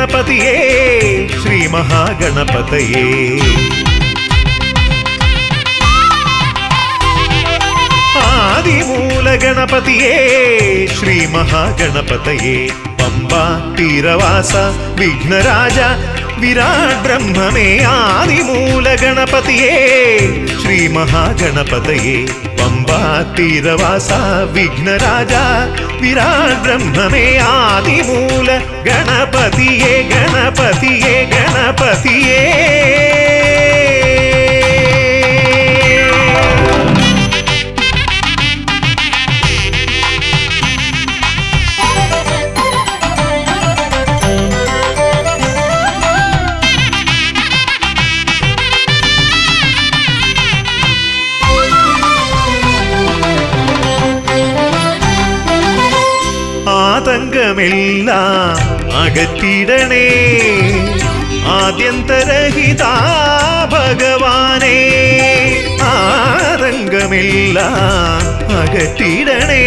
ഗണപതിയേ ശ്രീ മഹാഗണപതയേ ആദിമൂല ഗണപതിയേ ശ്രീ മഹാഗണപതയേ പമ്പ തീരവാസ വിഘ്നരാജ വിരാട് ബ്രഹ്മമേ ആദിമൂല ഗണപതിയേ ശ്രീ മഹാഗണപതയേ പമ്പ തീരവാസ വിഘ്നരാജ വിരാട് ബ്രഹ്മമേ ആദിമൂല ഗണപതിയേ ഗണപതിയേ ഗണപതിയേ ആതങ്കമെല്ലാം അകറ്റിടണേ ആദ്യന്തരഹിത ഭഗവാനേ ആതങ്കമെല്ലാം അകറ്റിടണേ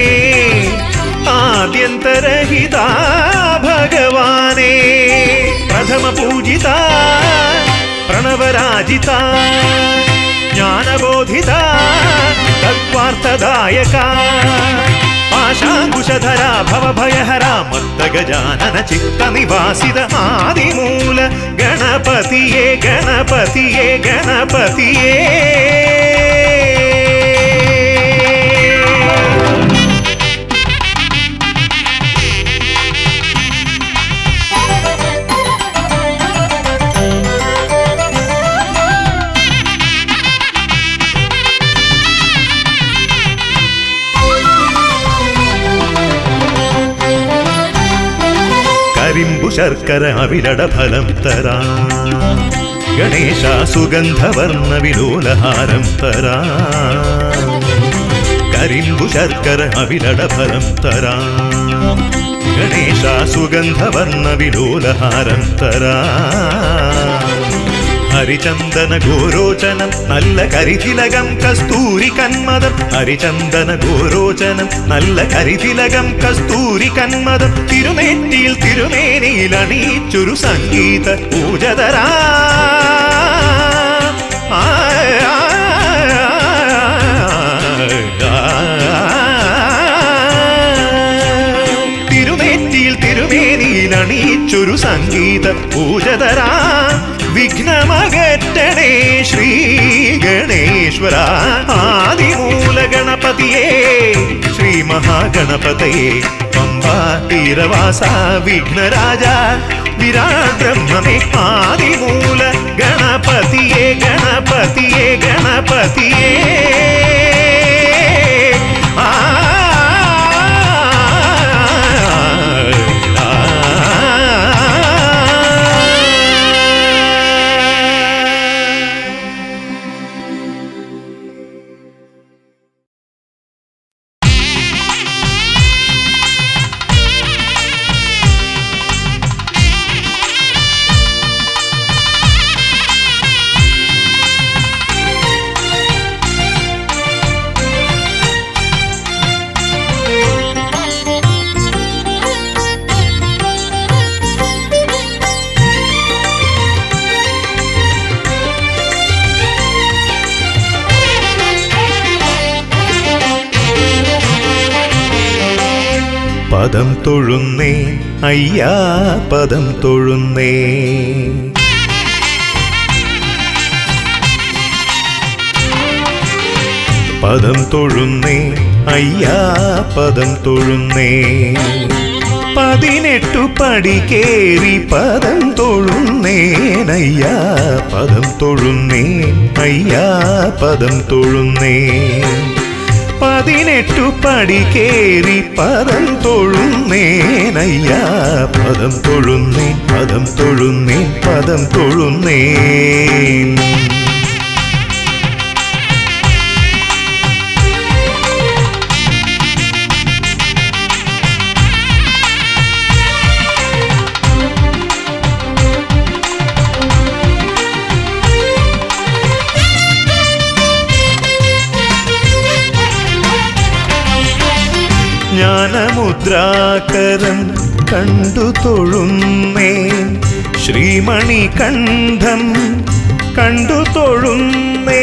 ആദ്യന്തരഹിത ഭഗവാനേ പ്രഥമ പൂജിത പ്രണവരാജിത ജ്ഞാനബോധിത തത്വാർത്ഥദായക പാശാങ്കുശധര ഭവഭയഹര മത്തഗജാനന ചിത്തനിവാസിത ആദിമൂല ഗണപതിയേ ഗണപതിയേ ഗണപതിയേ കരിമ്പു ശർക്കര അവിലട ഫലം തരാ ഗണേശ സുഗന്ധവർണ്ണ വിലോലഹാരം തരാ കരിമ്പു ശർക്കര അവിലട ഫലം തരാ ഗണേശ സുഗന്ധവർണ്ണ വിലോലഹാരം തരാ ഹരിചന്ദന ഗോരോചനം നല്ല കരിതിലകം കസ്തൂരി കന്മദം ഹരിചന്ദന ഗോരോചനം നല്ല കരിതിലകം കസ്തൂരി കന്മദം തിരുനേറ്റിയിൽ തിരുമേനിയിൽ അണിയിച്ചൊരു സംഗീത പൂജതരാ ആ, ആ, തിരുനേറ്റിയിൽ തിരുമേനിയിൽ അണിയിച്ചൊരു സംഗീത പൂജതരാ വിഘ്നമകറ്റണേ ശ്രീ ഗണേശ്വര ആദിമൂല ഗണപതിയേ ശ്രീ മഹാഗണപതയേ പമ്പ തീരവാസ വിഘ്നരാജ വിരാട് ബ്രഹ്മമേ ആദിമൂല ഗണപതിയേ ഗണപതിയേ ഗണപതിയേ ആ പദം തൊഴുന്നേ അയ്യാ പദം തൊഴുന്നേ പദം തൊഴുന്നേ അയ്യാ പദം തൊഴുന്നേ പതിനെട്ടു പടി കേറി പദം തൊഴുന്നേനയ്യാ പദം തൊഴുന്നേ അയ്യാ പദം തൊഴുന്നേ പതിനെട്ടു പടി കേറി പദം തൊഴുന്നേനയ്യാ പദം തൊഴുന്നേ പദം തൊഴുന്നേ പദം തൊഴുന്നേ ജ്ഞാനമുദ്രാകരം കണ്ടു തൊഴുന്നേ ശ്രീമണി കണ്ഠം കണ്ടു തൊഴുന്നേ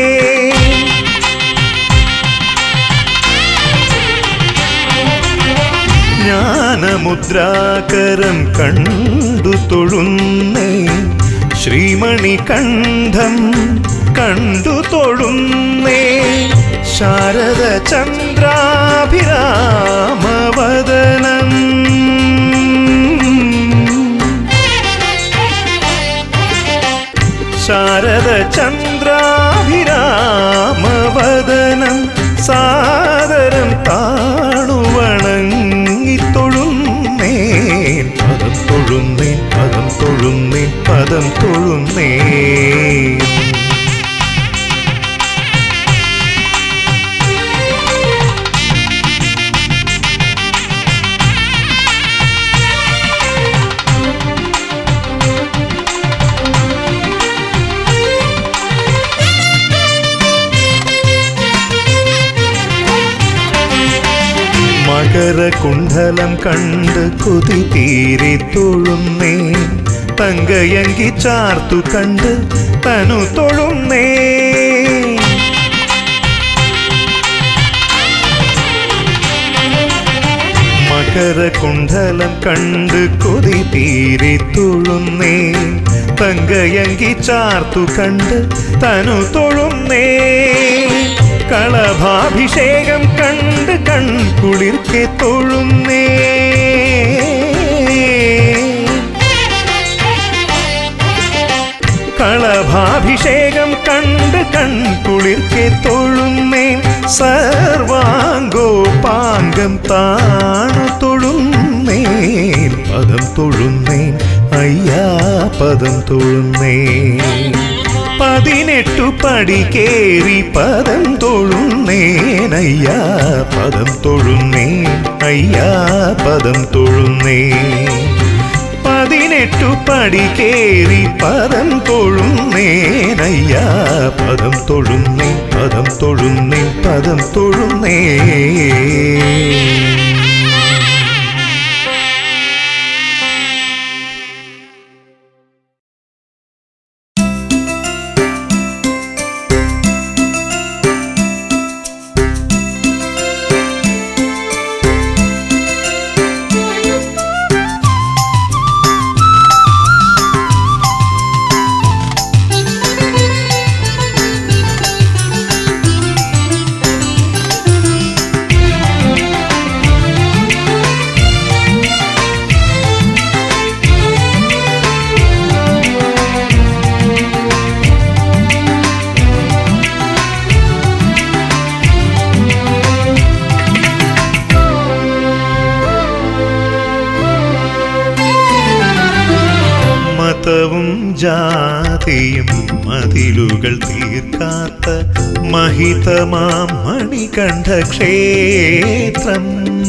ജ്ഞാനമുദ്രാകരം കണ്ടു തൊഴുന്നേ ശ്രീമണി കണ്ഠം കണ്ടു തൊഴുന്നേ ശാരദ ചന്ദ്രാഭിരാമവദനം ശാരദ ചന്ദ്രാഭിരാമവദനം സാദരം താണുവണങ്ങി തൊഴുന്നേ പദം തൊഴുന്നേ പദം തൊഴുന്നേ പദം തൊഴുന്നേ മകരകുണ്ഡലം കണ്ട് കൊതി തീരെ തൊഴുന്നേ തങ്കയങ്കി ചാർത്തു കണ്ട് തനു തൊഴുന്നേ മകരകുണ്ഡലം കണ്ട് കൊതി തീരെ തൊഴുന്നേ തങ്കയങ്കി ചാർത്തു കണ്ട് തനു തൊഴുന്നേ കളഭാഭിഷേകം കണ്ട് കൺകുളിർക്കെ തൊഴുന്നേ കളഭാഭിഷേകം കണ്ട് കൺകുളിർക്കെ തൊഴുന്നേ സർവാംഗോപാംഗം താണു തൊഴുന്നേ പദം തൊഴുന്നേ അയ്യാ പദം തൊഴുന്നേ പതിനെട്ടു പടി കേറി പദം തൊഴുന്നേനയ്യാ പദം തൊഴുന്നേ അയ്യാ പദം തൊഴുന്നേ പതിനെട്ടു പടി കേറി പദം തൊഴുന്നേനയ്യാ പദം തൊഴുന്നേ പദം തൊഴുന്നേ പദം തൊഴുന്നേ മതവും ജാതിയും മതിലുകൾ തീർക്കാത്ത മഹിതമാം മണികണ്ഠ ക്ഷേത്രം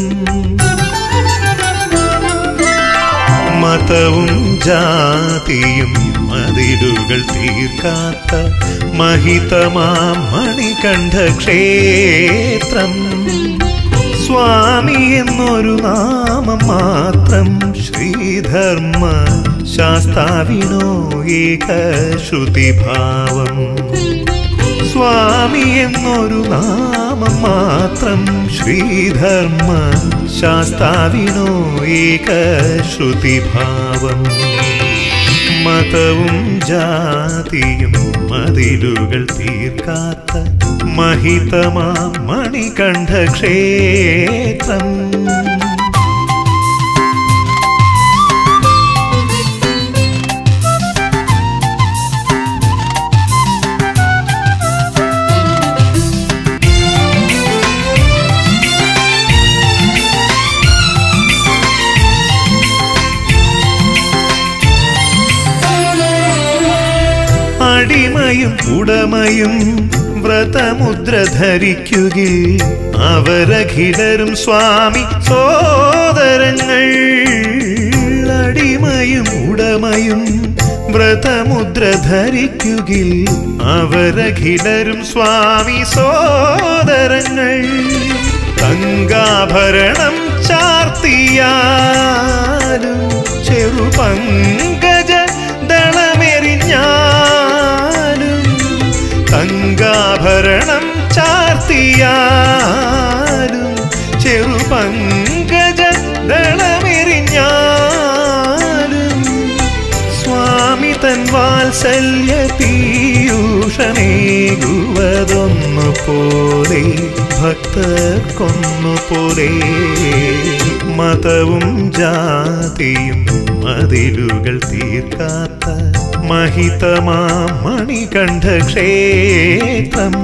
മതവും ജാതിയും മതിലുകൾ തീർക്കാത്ത മഹിതമാം മണികണ്ഠ ക്ഷേത്രം സ്വാമി എന്നൊരു നാമം മാത്രം ശ്രീധർമ്മ ശാസ്താവിനോ ഏക ശ്രുതിഭാവം സ്വാമി എന്നൊരു നാമം മാത്രം ശ്രീധർമ്മ ശാസ്താവിനോ ഏക ശ്രുതിഭാവം മതവും ജാതിയും മതിലുകൾ തീർക്കാത്ത മഹിതമാ മണികണ്ഠ ക്ഷേത്രം അടിമയും ഉടമയും വ്രതമുദ്ര ധരിക്കുകിൽ അവരഖിലരും സ്വാമി സോദരങ്ങൾ അടിമയും ഉടമയും വ്രതമുദ്ര ധരിക്കുകിൽ അവരഖിലരും സ്വാമി സോദരങ്ങൾ തങ്കാഭരണം ചാർത്തിയ ചാർത്തിയാലും ചെറുപങ്കജ ദളമെറിഞ്ഞാലും തങ്കാഭരണം ചാർത്തിയാലും ചെറുപങ്കജ ദളമെറിഞ്ഞാലും സ്വാമി തൻ വാത്സല്യ പീയൂഷമേകുവതൊന്നു പോലെ ഭക്തർക്കൊന്നു പോലെ മതവും ജാതിയും മതിലുകൾ തീർക്കാത്ത മഹിതമാ മണികണ്ഠ ക്ഷേത്രം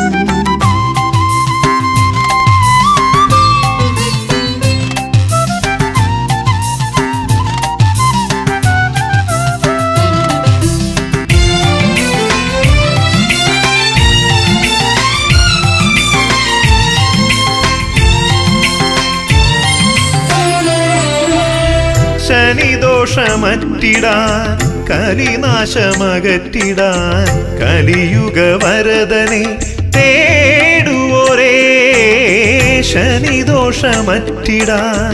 ശനിദോഷമറ്റിടാൻ കലിനാശമകറ്റിടാൻ കലിയുഗ വരദനെ തേടുവോരേ ശനിദോഷമറ്റിടാൻ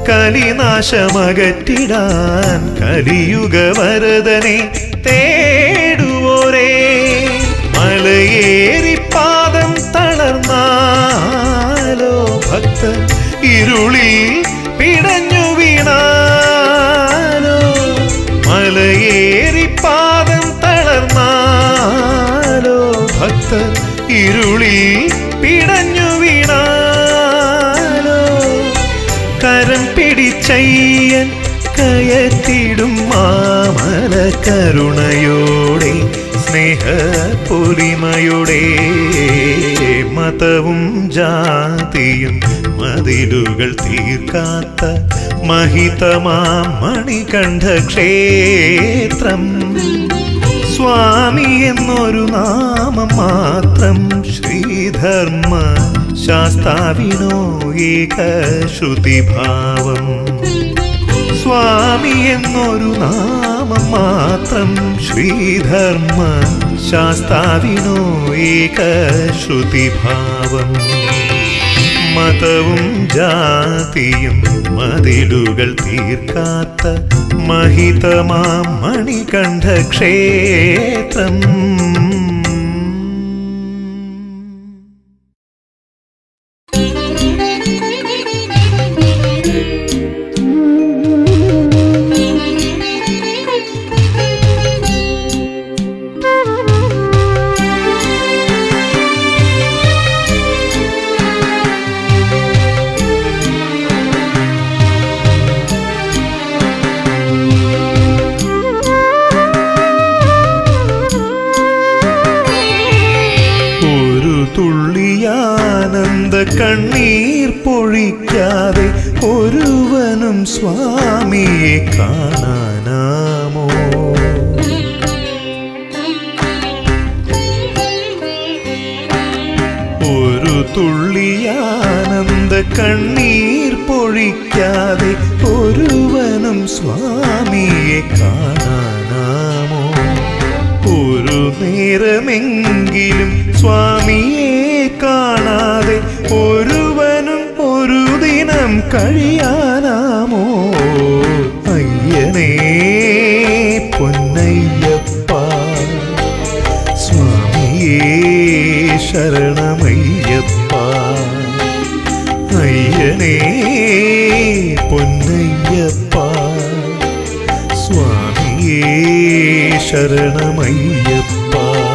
കലിനാശമകറ്റിടാൻ കലിയുഗ വരദനെ തേടുവോരേ മലയേറി പാദം തളർന്നാലോ ഭക്തർ ഇരുളിൽ പിടഞ്ഞു വീണാലോ മലയേറി പാദം തളർന്നാലോ ഭക്തർ ഇരുളിൽ പിടഞ്ഞു വീണാലോ കരം പിടിച്ചയ്യൻ കയറ്റിടും മാമല കരുണയോടെ സ്നേഹപ്പൊലിമയോടെ മതവും ജാതിയും മതിലുകൾ തീർക്കാത്ത മഹിതമാ മണികണ്ഠ ക്ഷേത്രം സ്വാമി എന്നൊരു നാമം മാത്രം ശ്രീധർമ്മ ശാസ്താവിനോ ഏക ശ്രുതിഭാവം സ്വാമി എന്നൊരു നാമം മാത്രം ശ്രീധർമ്മ ശാസ്താവിനോ ഏക ശ്രുതിഭാവം മതവും ജാതിയും മതിലുകൾ തീർക്കാത്ത മഹിതമാ മണികണ്ഠ ക്ഷേത്രം ഒരു തുള്ളിയാനന്ദ കണ്ണീർ പൊഴിക്കാതെ ഒരുവനും സ്വാമിയെ കാണാനാമോ ഒരു തുള്ളിയാനന്ദ കണ്ണീർ പൊഴിക്കാതെ ഒരുവനും സ്വാമിയെ കാണാനാമോ ഒരു നേരമെങ്കിലും സ്വാമിയെ കാണാതെ ഒരുവനും ഒരു ദിനം കഴിയാനാമോ അയ്യനേ പൊന്നയ്യപ്പ സ്വാമിയേ ശരണമയ്യപ്പ അയ്യനേ പൊന്നയ്യപ്പ സ്വാമിയേ ശരണമയ്യപ്പ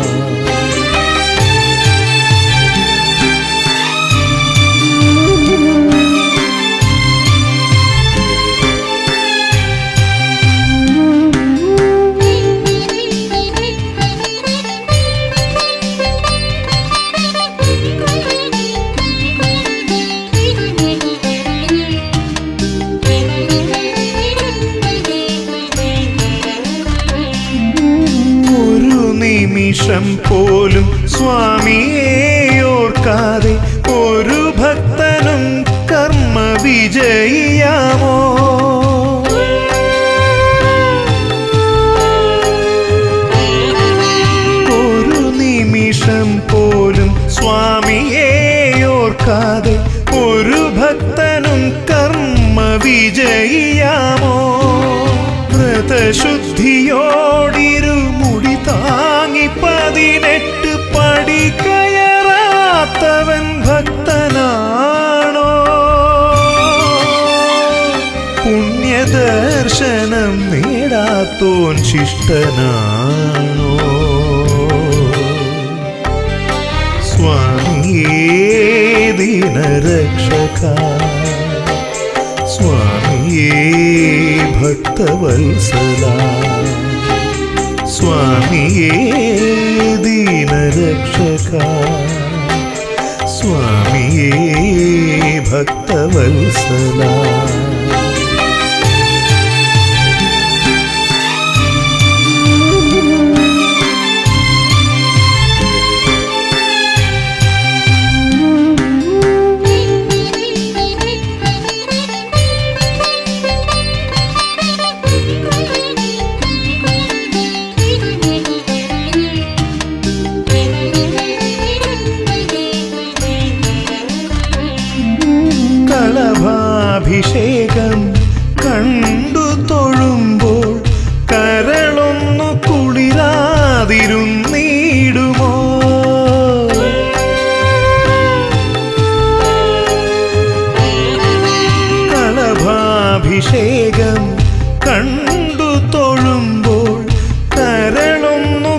ഒരു നിമിഷം പോലും സ്വാമിയെ ഓർക്കാതെ ഒരു ഭക്തനും കർമ്മ വിജയിയാമോ ഒരു നിമിഷം പോലും സ്വാമിയെ ഓർക്കാതെ ഒരു ഭക്തനും കർമ്മ വിജയിയാമോ വ്രതശുദ്ധിയോടിരുമുടി താങ്ങി പതിനെട്ട് പടി കയറാത്തവൻ ഭക്തനാണോ പുണ്യദർശനം നേടാത്തോൻ ശിഷ്ടനാണോ സ്വാമിയേ ദീനരക്ഷക സ്വാമിയേ ഭക്തവത്സല സ്വാമിയേ ദീനരക്ഷക സ്വാമിയേ ഭക്തവത്സല കളഭാഭിഷേകം കണ്ടു തൊഴുമ്പോൾ കരളൊന്നു കുളിരാതിരുന്നീടുമോ കളഭാഭിഷേകം കണ്ടു തൊഴുമ്പോൾ കരളൊന്നു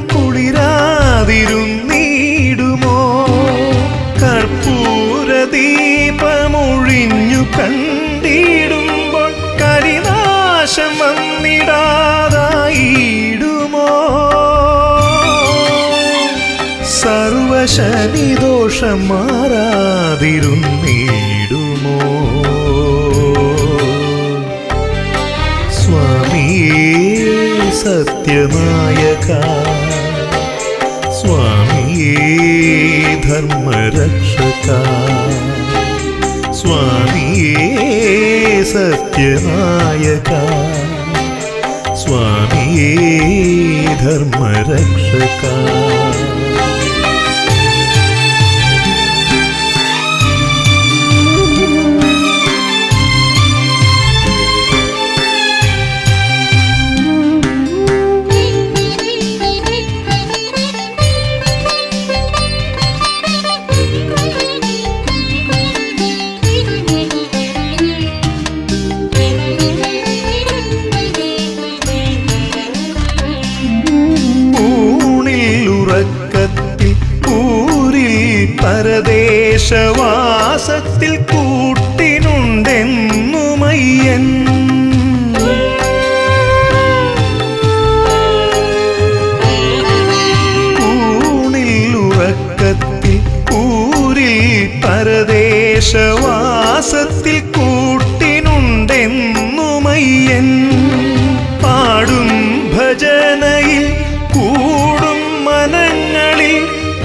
കുളിരാതിരുന്നീടുമോ കർപ്പൂര ദീപമൊഴിഞ്ഞു കണ്ടിടുമ്പോൾ കരിനാശം വന്നിടാതായിടുമോ സർവശനിദോഷം മാറാതിരുന്നിടുമോ സ്വാമിയേ സത്യനായക സ്വാമിയേ ധർമ്മരക്ഷക സ്വാമിയേ സത്യനായക സ്വാമിയേ ധർമ്മരക്ഷക ഊണിൽ ഉറക്കത്തിൽ ഊരിൽ പരദേശവാസത്തിൽ കൂട്ടിനുണ്ടെന്നുമയ്യൻ ഊണിൽ ഉറക്കത്തിൽ ഊരിൽ പരദേശവാസത്തിൽ കൂട്ടിനുണ്ടെന്നുമയ്യൻ പാടും ഭജനയിൽ കൂടും മനങ്ങളിൽ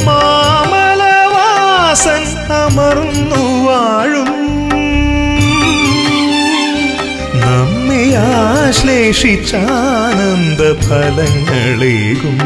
മാമലവാസൻ അമർന്നു വാഴും നമ്മെ ആശ്ലേഷിച്ചാനന്ദ ഫലങ്ങളേകും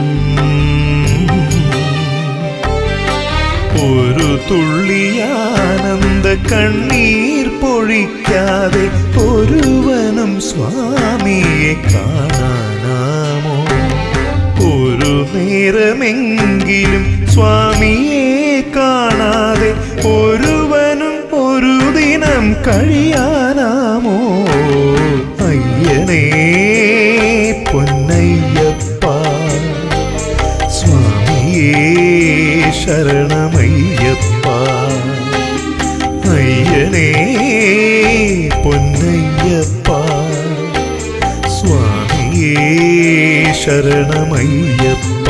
ഒരു തുള്ളിയാനന്ദ കണ്ണീർ പൊഴിക്കാതെ ഒരുവനും സ്വാമിയെ കാണാനാമോ ഒരു നേരമെങ്കിലും സ്വാമിയെ കാണാതെ ഒരുവനും ഒരു ദിനം കഴിയാനാമോ അയ്യനേ പൊന്നയ്യപ്പ സ്വാമിയേ ശരണമയ്യപ്പ അയ്യനേ പൊന്നയ്യപ്പ സ്വാമിയേ ശരണമയ്യപ്പ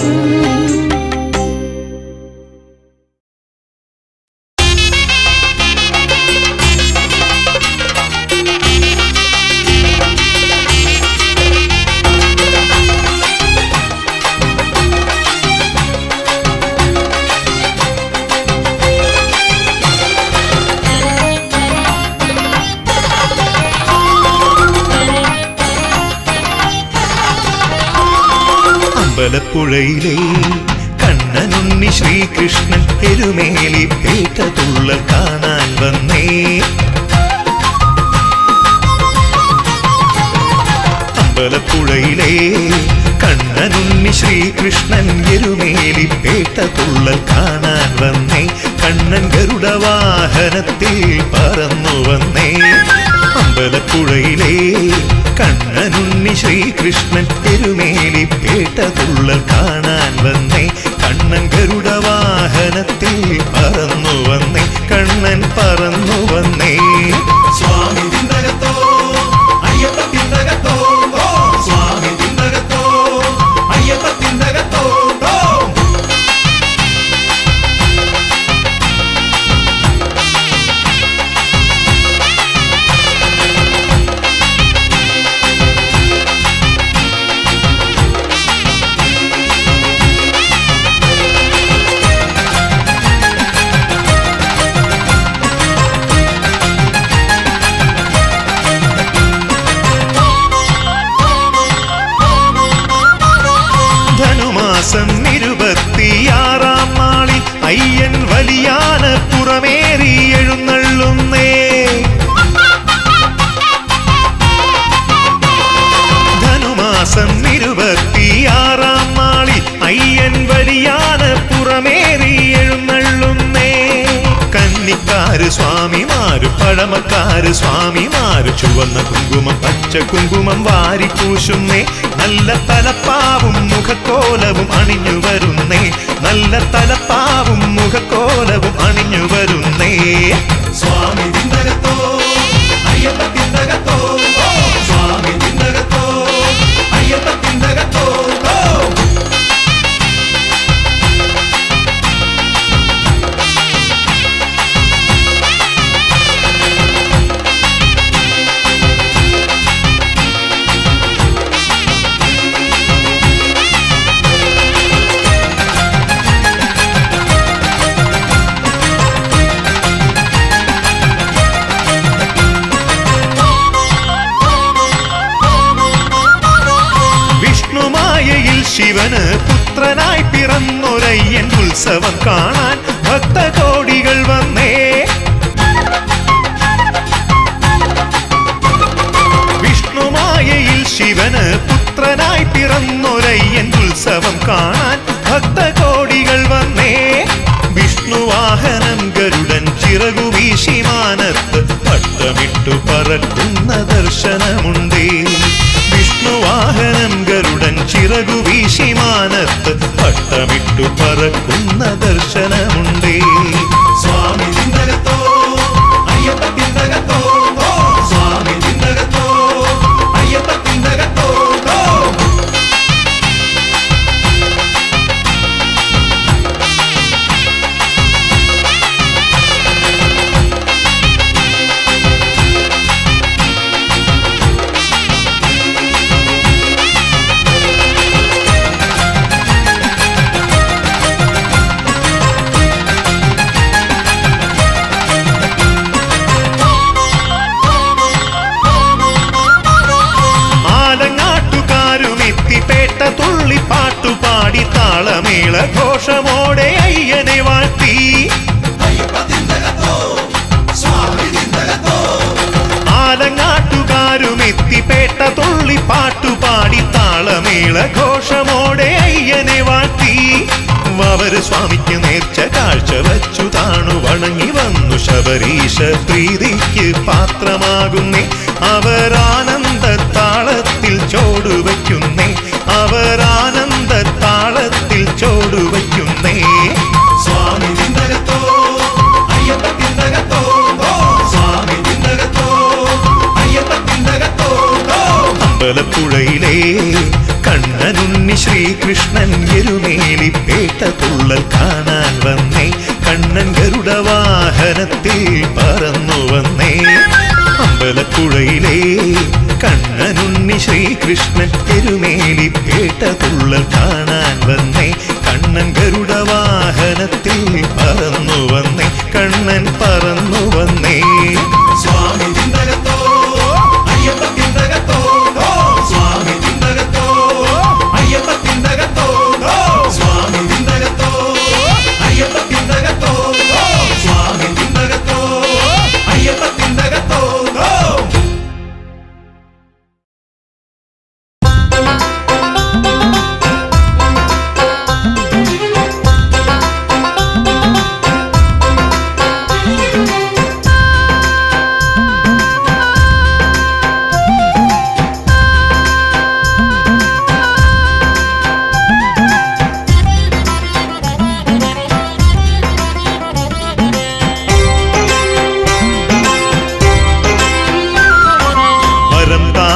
അമ്പലപ്പുഴയിലെ കണ്ണനുണ്ണി ശ്രീകൃഷ്ണൻ എരുമേലി പേട്ട തുള്ളൽ കാണാൻ വന്നേ അമ്പലപ്പുഴയിലെ കണ്ണനുണ്ണി ശ്രീകൃഷ്ണൻ എരുമേലി പേട്ട തുള്ളൽ കാണാൻ വന്നേ കണ്ണൻ ഗരുഡ വാഹനത്തിൽ പറന്നു വന്നേ അമ്പലപ്പുഴയിലെ കണ്ണനുണ്ണി ശ്രീകൃഷ്ണൻ എരുമേലി പേട്ട തുള്ളൽ കാണാൻ വന്നേ കണ്ണൻ ഗരുഡ വാഹനത്തിൽ പറന്നു വന്നേ കണ്ണൻ പറന്നു വന്നേ സ്വാമി തിന്തകത്തോ അയ്യപ്പ തിന്തകത്തോ ഓ സ്വാമി തിന്തകത്തോ അയ്യപ്പ തിന്തകത്തോ ഓ ധനുമാസം ഇരുപത്തിയാറാം നാളിൽ അയ്യൻ വലിയാന പുറമേറി എഴുന്നള്ളുന്നേ ധനുമാസം ഇരുപത്തിയാറാം നാളിൽ അയ്യൻ വലിയാന പുറമേറി എഴുന്നള്ളുന്നേ കന്നിക്കാര് സ്വാമിമാര് പഴമക്കാര് സ്വാമിമാര് ചുവന്ന കുങ്കുമം പച്ച കുങ്കുമം വാരി പൂശുന്നേ നല്ല തലപ്പാവും മുഖക്കോലവും അണിഞ്ഞു വരുന്നേ നല്ല തലപ്പാവും മുഖക്കോലവും അണിഞ്ഞു വരുന്നേ സ്വാമി തിന്തകത്തോ അയ്യപ്പ തിന്തകത്തോ ഓ സ്വാമി തിന്തകത്തോ അയ്യപ്പ തിന്തകത്തോ ഓ വിഷ്ണുമായയിൽ ശിവന് പുത്രനായി പിറന്നൊരയ്യൻ ഉത്സവം കാണാൻ ഭക്തകോടികൾ വന്നേ വിഷ്ണുമായയിൽ ശിവന് പുത്രനായി പിറന്നൊരയ്യൻ ഉത്സവം കാണാൻ ഭക്തകോടികൾ വന്നേ വിഷ്ണുവാഹനം ഗരുഡൻ ചിറകു വീശിമാനത്ത് പട്ടമിട്ടു പറക്കുന്ന ദർശനമുണ്ടേ വിഷ്ണുവാഹനം ഗരുഡൻ ചിറകു വീശിമാനത്ത് പട്ടമിട്ടു പറക്കുന്ന ദർശനമുണ്ടേ സ്വാമി തിന്തകത്തോ അയ്യപ്പ തിന്തകത്തോ ഓ സ്വാമി തിന്തകത്തോ അയ്യപ്പ തിന്തകത്തോ ഓ ആലങ്ങാട്ടുകാരും എത്തിപ്പേട്ട തുള്ളി പാട്ടുപാടി താളമേള ഘോഷമോടെ അയ്യനെ വാഴ്ത്തി അയ്യപ്പ തിന്തകത്തോ സ്വാമി തിന്തകത്തോ ആലങ്ങാട്ടുകാരും എത്തിപ്പേട്ട തുള്ളി പാട്ടുപാടി താളമേള ഘോഷമോടെ അയ്യനെ വാഴ്ത്തി അവര് സ്വാമിക്ക് നേർച്ച കാഴ്ച വച്ചു താണു വണങ്ങി വന്നു ശബരീശ പ്രീതിക്ക് പാത്രമാകുന്നേ അവരാനന്ദ താളത്തിൽ ചോടുവയ്ക്കുന്നേ അവരാനന്ദ താളത്തിൽ ചോടുവയ്ക്കുന്നേ സ്വാമി തിന്തകത്തോ അയ്യപ്പ തിന്തകത്തോ ഓ സ്വാമി തിന്തകത്തോ അയ്യപ്പ തിന്തകത്തോ ഓ അമ്പലപ്പുഴയിലെ കണ്ണനുണ്ണി ശ്രീകൃഷ്ണൻ എരുമേലി പേട്ട തുള്ളൽ കാണാൻ വന്നേ കണ്ണൻ ഗരുഡ വാഹനത്തിൽ പറന്നു വന്നേ അമ്പലപ്പുഴയിലെ കണ്ണനുണ്ണി ശ്രീകൃഷ്ണൻ എരുമേലി പേട്ട തുള്ളൽ കാണാൻ വന്നേ കണ്ണൻ ഗരുഡ വാഹനത്തിൽ പറന്നു വന്നേ കണ്ണൻ പറന്നു വന്നേ സ്വാമി തിന്തകത്തോ അയ്യപ്പ തിന്തകത്തോ ഓ സ്വാമി തിന്തകത്തോ അയ്യപ്പ തിന്തകത്തോ ഓ സ്വാമി തിന്തകത്തോ അയ്യപ്പ തിന്തകത്തോ ഓ സ്വാമി തിന്തകത്തോ അയ്യപ്പ തിന്തകത്തോ ഓ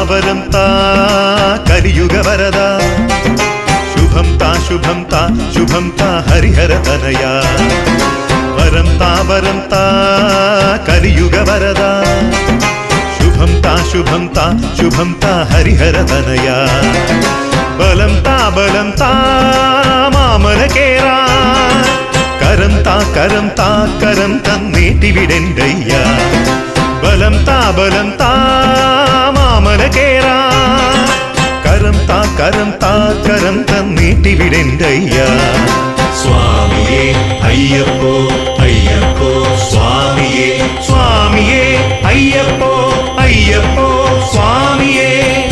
താവരം താ കലിയുഗ വരദ ശുഭം താ ശുഭം താ ശുഭം താ ഹരിഹര തനയ വരം താ വരം താ കലിയുഗ വരദ ശുഭം താ ശുഭം താ ശുഭം താ ഹരിഹര തനയ ബലം താ ബലം താ മാമല കേറാ കരം താ കരം താ കരം തന്നേറ്റിവിടെന്തയ്യ ബലം താ ബലം താ മാമല കേറാ കരം താ കരം താ കരം തന്നേറ്റിവിടെന്തയ്യ സ്വാമിയേ അയ്യപ്പോ അയ്യപ്പോ സ്വാമിയേ സ്വാമിയേ അയ്യപ്പോ അയ്യപ്പോ സ്വാമിയേ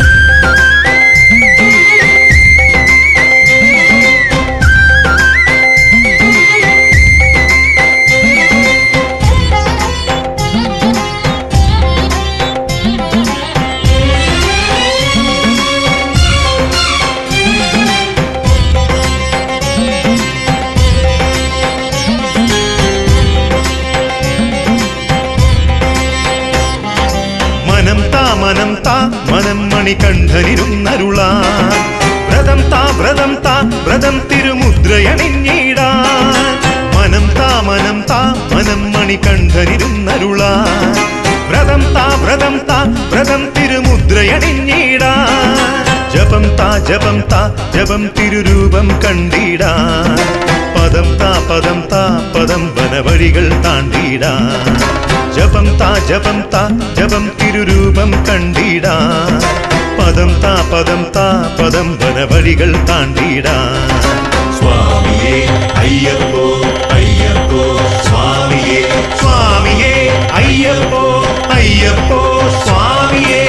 മനം താ മനം താ മനം മണികണ്ഠനിരുന്നരുളാ വ്രതം താ വ്രതം താ വ്രതം തിരുമുദ്രയണിഞ്ഞിടാ മനം താ മനം താ മനം മണികണ്ഠനിരുന്നരുളാ വ്രതം താ വ്രതം താ വ്രതം തിരുമുദ്രയണിഞ്ഞിടാ ജപം താ ജപം താ ജപം തിരുരൂപം കണ്ടിടാ പദം താ പദം താ പദം വനവഴികൾ താണ്ടിടാ ജപം താ ജപം താ ജപം തിരുരൂപം കണ്ടിടാ പദം താ പദം താ പദം വനവഴികൾ താണ്ടിടാ സ്വാമിയേ അയ്യപ്പോ അയ്യപ്പോ സ്വാമിയേ സ്വാമിയേ അയ്യപ്പോ അയ്യപ്പോ സ്വാമിയേ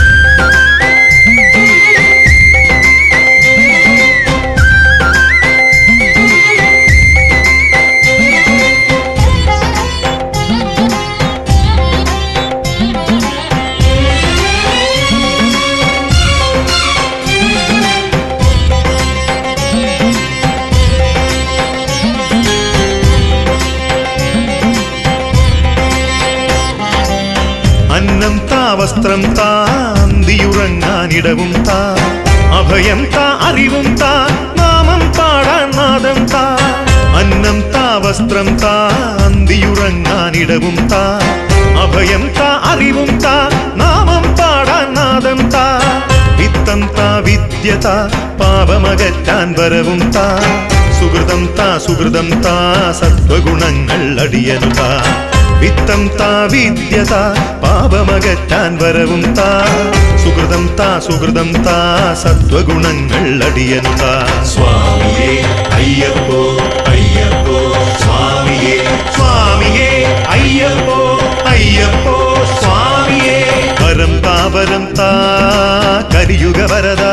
അന്നം താ വസ്ത്രം താ അന്തിയുറങ്ങാനിടവും താ അഭയം താ അറിവും താ നാമം പാടാൻ നാദം താ അന്നം താ വസ്ത്രം താ അന്തിയുറങ്ങാനിടവും താ അഭയം താ അറിവും താ നാമം പാടാൻ നാദം താ വിത്തം താ വിദ്യ താ പാപമകറ്റാൻ വരവും താ സുഹൃതം താ സുഹൃതം താ സത്വഗുണങ്ങൾ അടിയനു താ വിത്തം താ വിദ്യ താ പാപമകറ്റാൻ വരവും താ സുഹൃതം താ സുഹൃതം താ സത്വഗുണങ്ങൾ അടിയനു താ സ്വാമിയേ അയ്യപ്പോ അയ്യപ്പോ സ്വാമിയേ സ്വാമിയേ അയ്യപ്പോ അയ്യപ്പോ സ്വാമിയേ വരം താ വരം താ കലിയുഗ വരദ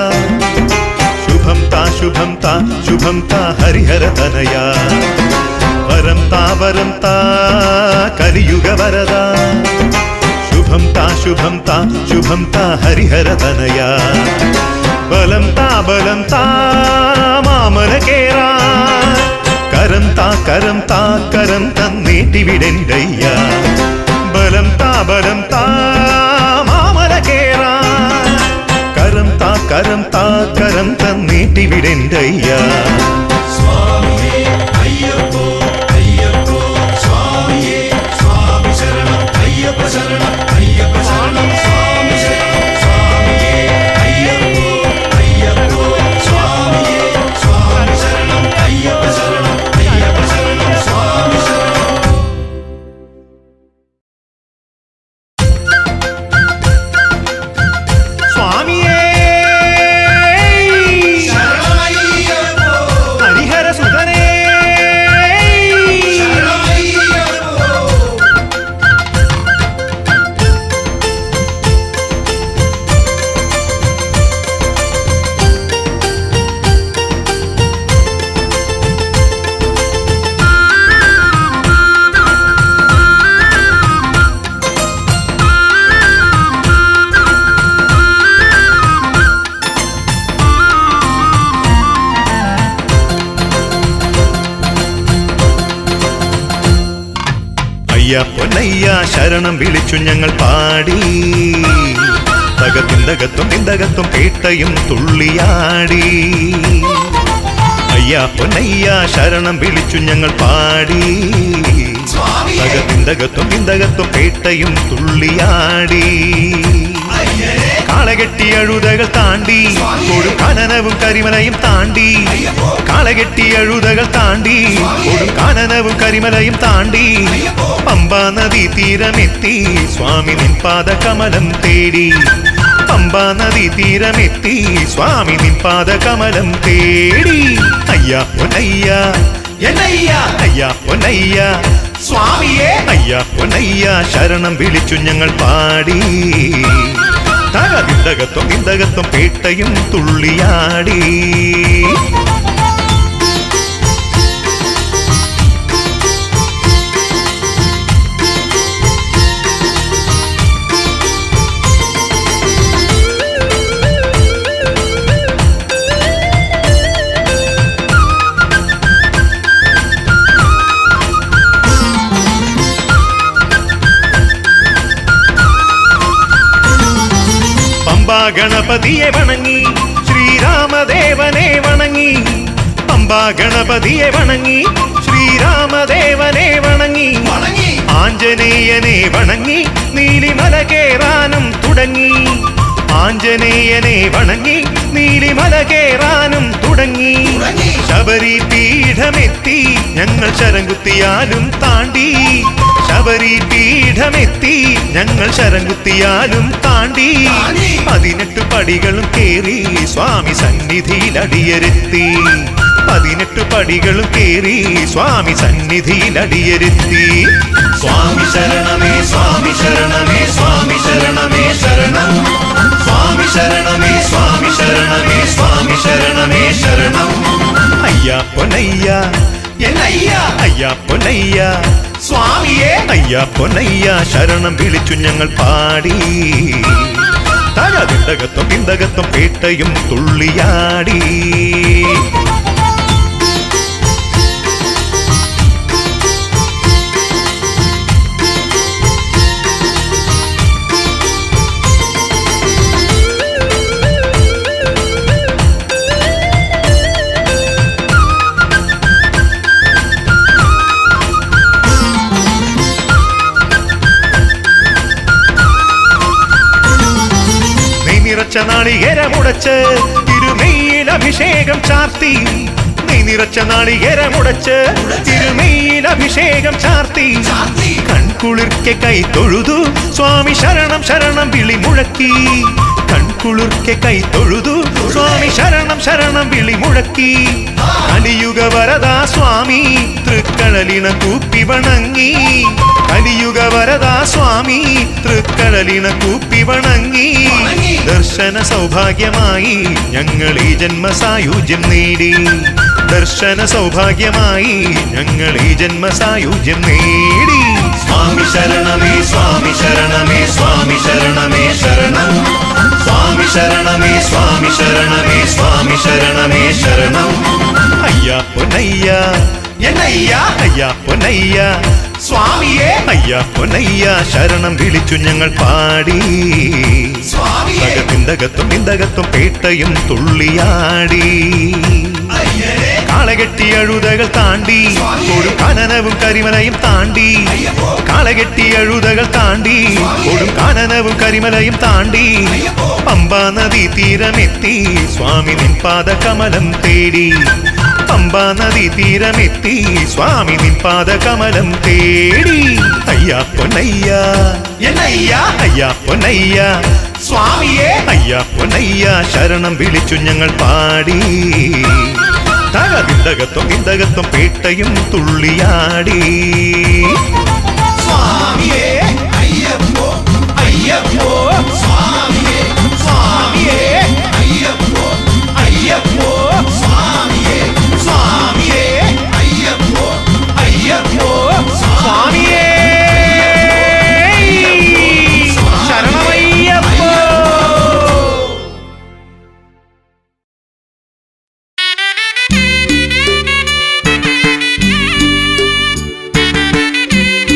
ശുഭം താ ശുഭം താ ശുഭം താ ഹരിഹര തനയ വരം താ വരം താ കലിയുഗ വരദ ശുഭം താ ശുഭം താ ശുഭം താ ഹരിഹര തനയ ബലം താ ബലം താ മാമല കേറാ കരം താ കരം താ കരം തന്നേറ്റിവിടെന്തയ്യ ബലം താ ബലം താ മാമല കേറാ കരം താ കരം താ കരം തന്നേറ്റിവിടെന്തയ്യ സ്വാമിയേ അയ്യപ്പോ അയ്യപ്പോ സ്വാമിയേ സ്വാമി ശരണം അയ്യപ്പ ശരണം അയ്യപ്പ ശരണം സ്വാമി ശരണം സ്വാമിയേ അയ്യപ്പോ അയ്യപ്പോ സ്വാമിയേ സ്വാമി ശരണം അയ്യപ്പ ശരണം അയ്യപ്പ ശരണം സ്വാമി ശരണം സ്വാമിയേ ശരണമയ്യപ്പോ ഹരിഹര സുതനേ ശരണമയ്യപ്പോ അയ്യ പൊന്നയ്യ ശരണം വിളിച്ചു ഞങ്ങൾ പാടി തകത്തിന്തകത്തും തിന്തകത്തും പേട്ടയും തുള്ളിയാടി അയ്യാ പൊന്നയ്യ ശരണം വിളിച്ചു ഞങ്ങൾ പാടി സ്വാമിയേ തകത്തിന്തകത്തും തിന്തകത്തും പേട്ടയും തുള്ളിയാടി അയ്യനെ കാളകെട്ടി അഴുതകൾ താണ്ടി കൊടും കാനനവും കരിമലയും താണ്ടി അയ്യപ്പോ കാളകെട്ടി അഴുതകൾ താണ്ടി കൊടും കാനനവും കരിമലയും താണ്ടി അയ്യപ്പോ പമ്പാ നദി തീരമെത്തി സ്വാമി നിൻ പാദകമലം തേടി പമ്പാ നദി തീരമെത്തി സ്വാമി നിൻ പാദകമലം തേടി അയ്യാ പൊന്നയ്യ എന്നയ്യ അയ്യാ പൊന്നയ്യ സ്വാമിയേ അയ്യാ പൊന്നയ്യ ശരണം വിളിച്ചു ഞങ്ങൾ പാടി തകതിന്തകത്തും ഇന്ദകത്തും പേട്ടയും തുള്ളിയാടി പമ്പാ ഗണപതിയെ വണങ്ങി ശ്രീരാമദേവനെ വണങ്ങി പമ്പാ ഗണപതിയെ വണങ്ങി ശ്രീരാമദേവനെ വണങ്ങി വണങ്ങി ആഞ്ജനേയനെ വണങ്ങി നീലിമല കേറാനും തുടങ്ങി ആഞ്ജനേയനെ വണങ്ങി നീലിമല കേറാനും തുടങ്ങി തുടങ്ങി. ശബരി പീഠമെത്തി ഞങ്ങൾ ശരംകുത്തിയാലും താണ്ടി ശബരി പീഠമെത്തി ഞങ്ങൾ ശരംകുത്തിയാലും താണ്ടി താണ്ടി. പതിനെട്ട് പടികളും കേറി സ്വാമി സന്നിധിയിൽ അടിയരെത്തി പതിനെട്ട് പടികളും കേറി സ്വാമി സന്നിധിയിൽ അടിയരെത്തി സ്വാമി ശരണമേ സ്വാമി ശരണമേ സ്വാമി ശരണമേ ശരണം സ്വാമി ശരണമേ സ്വാമി ശരണമേ സ്വാമി ശരണമേ ശരണം അയ്യാ പൊന്നയ്യ എന്നയ്യ അയ്യാ പൊന്നയ്യ സ്വാമിയേ അയ്യാ പൊന്നയ്യ ശരണം വിളിച്ചു ഞങ്ങൾ പാടി തകതിന്തകത്തും ഇന്ദകത്തും പേട്ടയും തുള്ളിയാടി നെയ് നിറച്ച നാളികേരമുടച്ച് തിരുമെയിൽ അഭിഷേകം ചാർത്തി നെയ് നിറച്ച നാളികേരമുടച്ച് തിരുമെയിൽ അഭിഷേകം ചാർത്തി ചാർത്തി കൺകുളിർക്കെ കൈ തൊഴുതു സ്വാമി ശരണം ശരണം വിളി മുഴക്കി കൺകുളിർക്കെ കൈ തൊഴുതു സ്വാമി ശരണം ശരണം വിളി മുഴക്കി കലിയുഗ വരദാ സ്വാമി തൃക്കഴലിണ കൂപ്പി വണങ്ങി കലിയുഗ വരദാ സ്വാമി തൃക്കഴലിണ കൂപ്പി വണങ്ങി വണങ്ങി. ദർശന സൗഭാഗ്യമായി ഞങ്ങൾ ഈ ജന്മസായുജ്യം നേടി ദർശന സൗഭാഗ്യമായി ഞങ്ങൾ ഈ ജന്മസായുജ്യം നേടി സ്വാമി ശരണമേ സ്വാമി ശരണമേ സ്വാമി ശരണമേ ശരണം സ്വാമി ശരണമേ സ്വാമി ശരണമേ സ്വാമി ശരണമേ ശരണം അയ്യാ പൊന്നയ്യ എന്നയ്യ അയ്യാ പൊന്നയ്യ സ്വാമിയേ അയ്യാ പൊന്നയ്യ ശരണം വിളിച്ചു ഞങ്ങൾ പാടി സ്വാമിയേ തകത്തിന്തകത്തും ഇന്ദകത്തും പേട്ടയും തുള്ളിയാടി അയ്യനെ കാളകെട്ടി അഴുതകൾ താണ്ടി കൊടും കാനനവും കരിമലയും താണ്ടി അയ്യപ്പോ കാളകെട്ടി അഴുതകൾ താണ്ടി കൊടും കാനനവും കരിമലയും താണ്ടി അയ്യപ്പോ പമ്പാ നദി തീരമെത്തി സ്വാമി നിൻ പാദകമലം തേടി പമ്പാ നദി തീരമെത്തി സ്വാമി നിൻ പാദകമലം തേടി അയ്യാ പൊന്നയ്യ എന്നയ്യ അയ്യാ പൊന്നയ്യ സ്വാമിയേ അയ്യാ പൊന്നയ്യ ശരണം വിളിച്ചു ഞങ്ങൾ പാടി തകതിന്തകത്തും ഇന്ദകത്തും പേട്ടയും തുള്ളിയാടി സ്വാമിയേ അയ്യപ്പോ അയ്യപ്പോ സ്വാമിയേ സ്വാമിയേ അയ്യപ്പോ അയ്യപ്പോ സ്വാമിയേ സ്വാമിയേ അയ്യപ്പോ അയ്യപ്പോ സ്വാമിയേ ശരണമയ്യപ്പോ Thank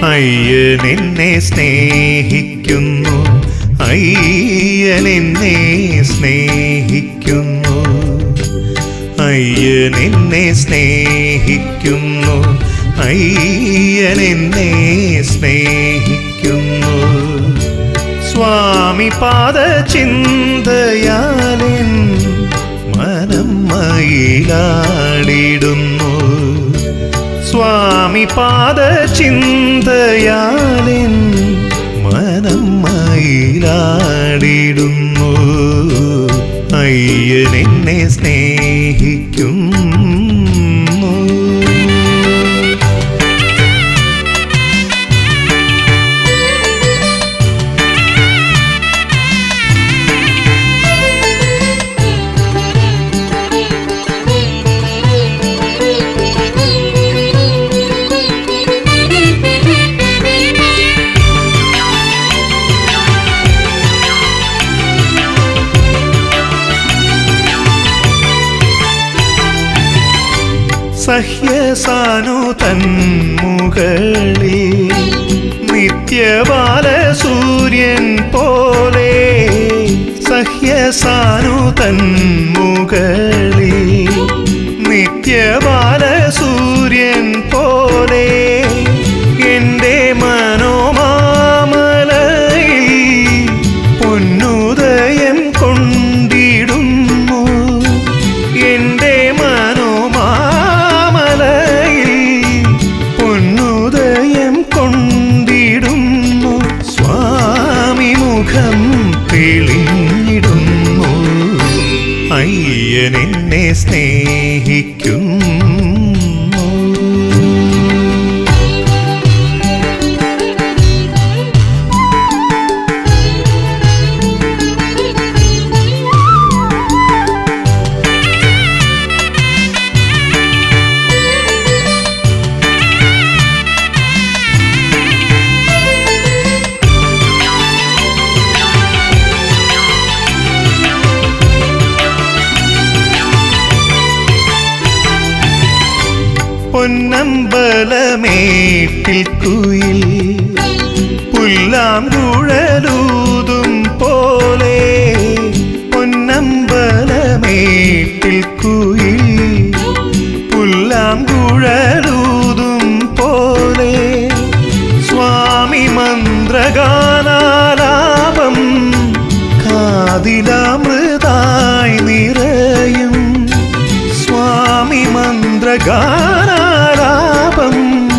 അയ്യൻ എന്നെ സ്നേഹിക്കുന്നു അയ്യൻ എന്നെ സ്നേഹിക്കുന്നു അയ്യൻ എന്നെ സ്നേഹിക്കുന്നു അയ്യൻ എന്നെ സ്നേഹിക്കുന്നു സ്വാമി പാദ ചിന്തയാലിൻ മനം മയിലാടിടുന്നു സ്വാമി പാദ ചിന്തയാലിൻ മനം മയിലാടിടുന്നു അയ്യൻ എന്നെ സ്നേഹിക്കുന്നു സഹ്യസാനു തന്മുകളിൽ നിത്യബാല സൂര്യൻ പോലെ സഹ്യസാനു തന്മുകളിൽ നിത്യബാല സൂര്യൻ പോലെ എൻ്റെ മനോമാമലയിൽ പൊന്നുദയം കൊണ്ടിടുന്നു എൻ്റെ മനോമാമലയിൽ പൊന്നുദയം കൊണ്ടിടുന്നു സ്വാമി മുഖം തെളിഞ്ഞിടുന്നു അയ്യൻ എന്നെ സ്നേഹിക്കുന്നു പൊന്നമ്പലമേട്ടിൽ കുയിൽ പുല്ലാം കുഴലൂതും പോലെ പൊന്നമ്പലമേട്ടിൽ കുയിൽ പുല്ലാം കുഴലൂതും പോലെ സ്വാമി മന്ത്രഗാനാലാപം കാതിലാമൃതായി നിറയും സ്വാമി മന്ത്രഗാനാലാപം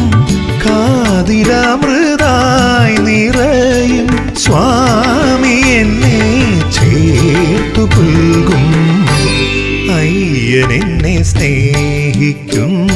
കാതിലാമൃതായി നിറയും സ്വാമി എന്നെ ചേർത്തു പുൽകും അയ്യൻ എന്നെ സ്നേഹിക്കുന്നു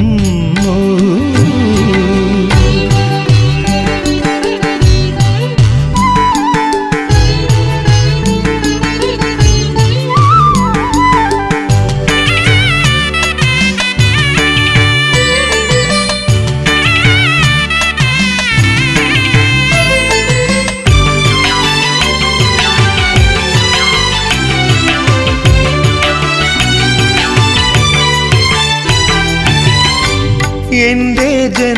എന്റെ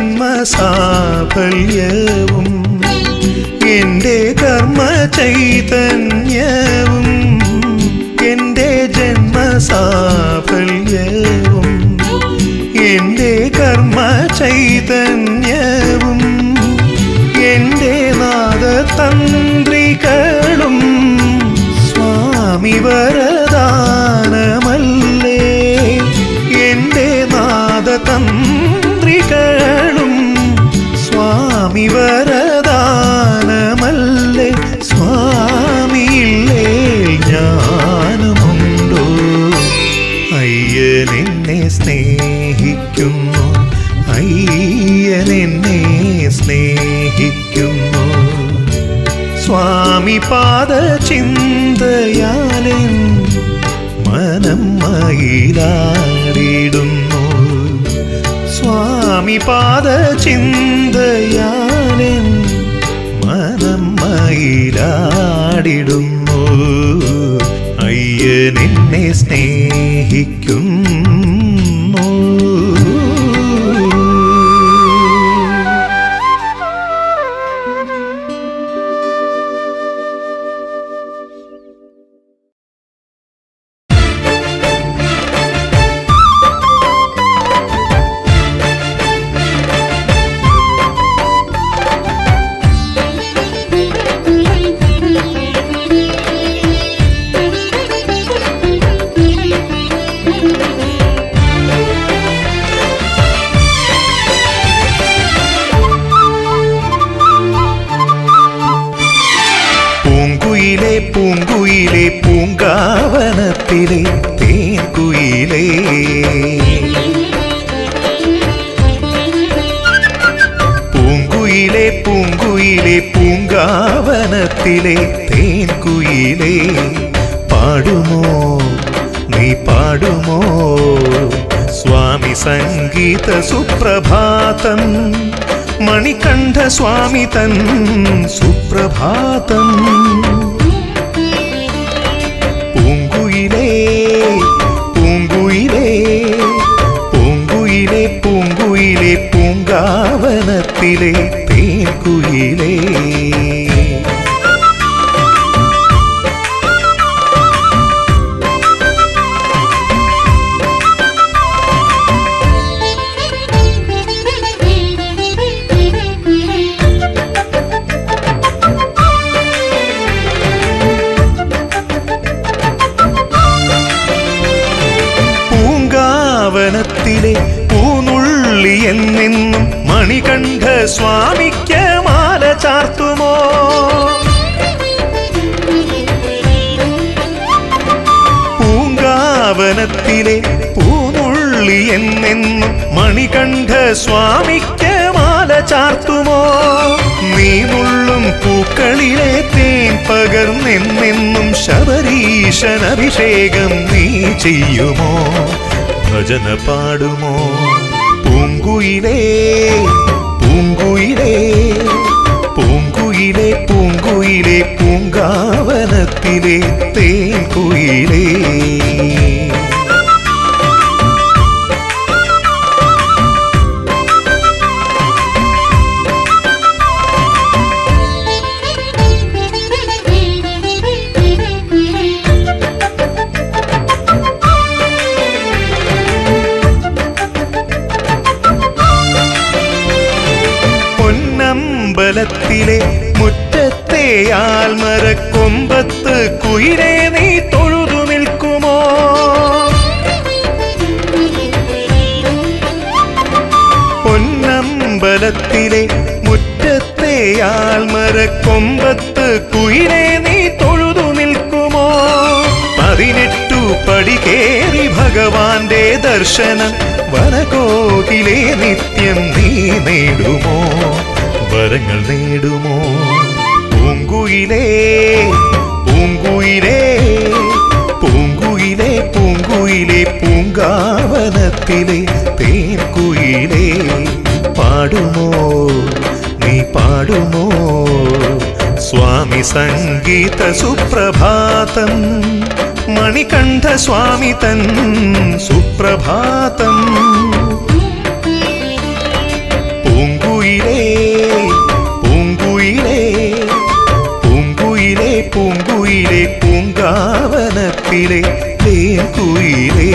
ജന്മസാഫല്യവും എന്റെ കർമ്മ ചൈതന്യവും എന്റെ ജന്മസാഫല്യവും എന്റെ കർമ്മ ചൈതന്യവും എന്റെ നാദതന്ത്രികളും സ്വാമി വരദാനമല്ലേ എന്റെ നാദതന്ത്രികളും സ്വാമി വരദാനമല്ലേ സ്വാമിയില്ലേ ജ്ഞാനമുണ്ടോ അയ്യൻ എന്നെ സ്നേഹിക്കുന്നു അയ്യൻ എന്നെ സ്നേഹിക്കുന്നു സ്വാമി പാദ ചിന്തയാലൻ മനം മയിലാടിടുന്നു സ്വാമി പാദ ചിന്തയാലൻ മനം മയിലാടിടുന്നു അയ്യൻ എന്നെ സ്നേഹിക്കുന്നു പൂങ്കാവനത്തിലെ തേൻകുയിലേ പൂങ്കുയിലെ പൂങ്കുയിലെ പൂങ്കാവനത്തിലെ തേൻകുയിലേ പാടുമോ നീ പാടുമോ സ്വാമി സംഗീത സുപ്രഭാതം മണികണ്ഠ സ്വാമി തൻ സുപ്രഭാതം പൂങ്കുയിലേ പൂങ്കുയിലേ പൂങ്കുയിലെ പൂങ്കുയിലെ പൂങ്കാവനത്തിലെ തേൻകുയിലേ പൂങ്കാവനത്തിലെ പൂനുള്ളി എന്നെന്നും മണികണ്ഠ സ്വാമിക്ക് മാല ചാർത്തുമോ പൂങ്കാവനത്തിലെ പൂനുള്ളി എന്നെന്നും മണികണ്ഠ സ്വാമിക്ക് മാല ചാർത്തുമോ നീ നുള്ളും പൂക്കളിലെ തേൻ പകർന്നെന്നെന്നും ശബരീശൻ അഭിഷേകം നീ ചെയ്യുമോ ഭജന പാടുമോ പൂങ്കുയിലേ പൂങ്കുയിലേ പൂങ്കുയിലെ പൂങ്കുയിലെ പൂങ്കാവനത്തിലെ തേൻകുയിലേ പൊന്നമ്പലത്തിലെ മുറ്റത്തെ ആൽമരക്കൊമ്പത്ത് കുയിലെ നീ തൊഴുതു നിൽക്കുമോ പൊന്നമ്പലത്തിലെ മുറ്റത്തെ ആൽമരക്കൊമ്പത്ത് കുയിലെ നീ തൊഴുതു നിൽക്കുമോ പതിനെട്ടു പടി കേറി ഭഗവാന്റെ ദർശനം വനകോകിലെ നിത്യം നീ നേടുമോ വരങ്ങൾ നേടുമോ പൂങ്കുയിലേ പൂങ്കുയിലേ പൂങ്കുയിലേ പൂങ്കുയിലെ പൂങ്കാവനത്തിലെ തേൻകുയിലേ പാടുമോ നീ പാടുമോ സ്വാമി സംഗീത സുപ്രഭാതം മണികണ്ഠ സ്വാമി തൻ സുപ്രഭാതം പൂങ്കുയിലേ പൂങ്കുയിലേ പൂങ്കുയിലേ പൂങ്കുയിലെ പൂങ്കാവനത്തിലെ തേൻകുയിലേ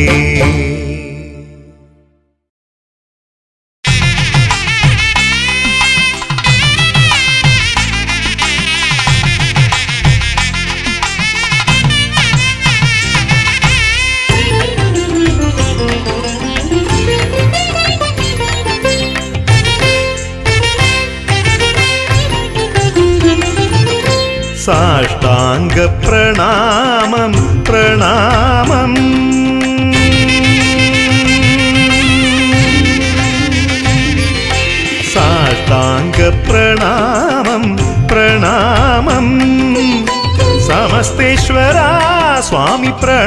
സാഷ്ടാംഗ പ്രണാമം പ്രണാമം സാഷ്ടാംഗ പ്രണാമം പ്രണാമം സമസ്തേശ്വര സ്വാമി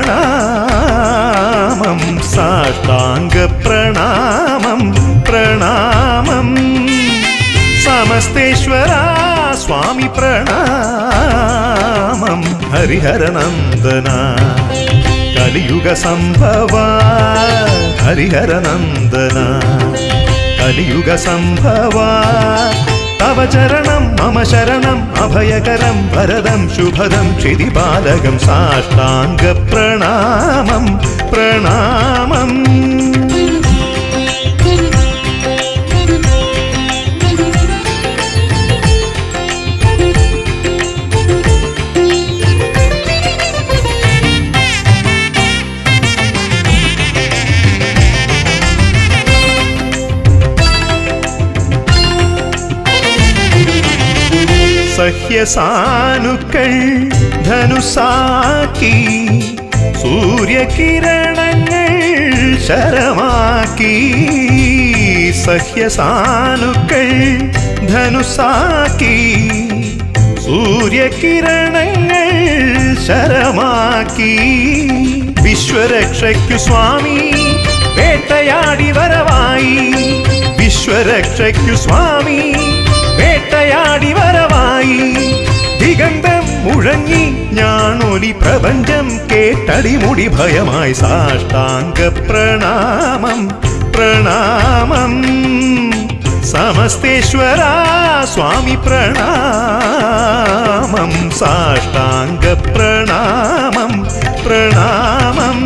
പ്രണാമം സാഷ്ടാംഗ പ്രണാമം പ്രണാമം സമസ്തേശ്വര സ്വാമി പ്രണാമം ഹരിഹരനന്ദന കലിയുഗ സംഭവ ഹരിഹരനന്ദന കലിയുഗ സംഭവ തവ ചരണം മമ ശരണം അഭയകരം വരദം ശുഭദം ക്ഷിതിപാലകം സാഷ്ടാംഗ പ്രണാമം പ്രണാമം സഹ്യസാനുക്കൾ ധനുസാക്കി സൂര്യകിരണങ്ങൾ ശരമാക്കി സഹ്യസാനുക്കൾ ധനുസാക്കി സൂര്യകിരണങ്ങൾ ശരമാക്കി വിശ്വരക്ഷയ്ക്കു സ്വാമി വേട്ടയാടി വരവായി വിശ്വരക്ഷയ്ക്കു സ്വാമി വേട്ടയാടി വരവായി ദിഗന്ധം മുഴങ്ങി ഞാനൊലി പ്രപഞ്ചം കേട്ടടിമുടി ഭയമായി സാഷ്ടാംഗ പ്രണാമം പ്രണാമം സമസ്തേശ്വര സ്വാമി പ്രണാമം സാഷ്ടാംഗ പ്രണാമം പ്രണാമം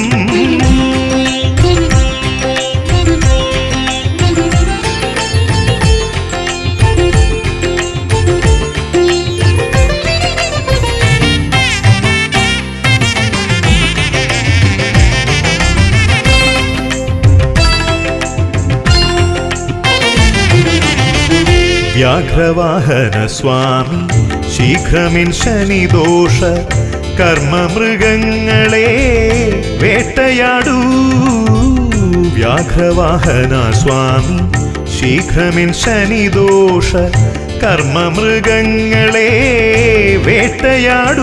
വ്യാഘ്രവാഹന സ്വാമി ശീഘ്രമിൻ ശനിദോഷ കർമ്മമൃഗങ്ങളെ വേട്ടയാടൂ വ്യാഘ്രവാഹന സ്വാമി ശീഘ്രമിൻ ശനിദോഷ കർമ്മമൃഗങ്ങളെ വേട്ടയാടൂ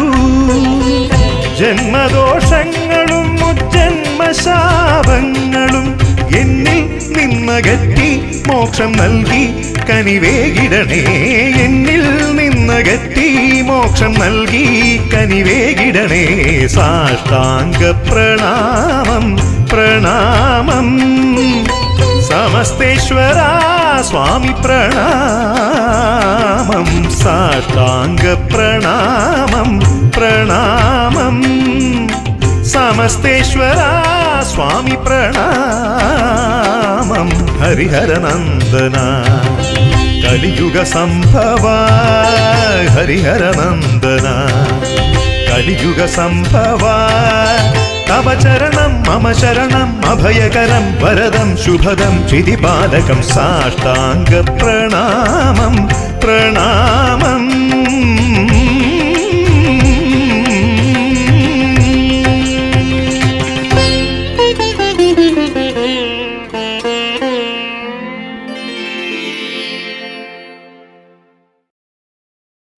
ജന്മദോഷങ്ങളും മുജ്ജന്മശാപങ്ങളും എന്നിൽ നിന്നകറ്റി മോക്ഷം നൽകി കനിവേകിടണേ എന്നിൽ നിന്നകറ്റി മോക്ഷം നൽകി കനിവേകിടണേ സാഷ്ടാംഗ പ്രണാമം പ്രണാമം സമസ്തേശ്വര സ്വാമി പ്രണാമം സാഷ്ടാംഗ പ്രണാമം പ്രണാമം സമസ്തേശ്വര സ്വാമി പ്രണാമം ഹരിഹരനന്ദന കലിയുഗ സംഭവ ഹരിഹരനന്ദന കലിയുഗ സംഭവ തവ ചരണം മമ ശരണം അഭയകരം വരദം ശുഭദം ചിതിപാലകം സാഷ്ടാംഗ പ്രണാമം പ്രണാമം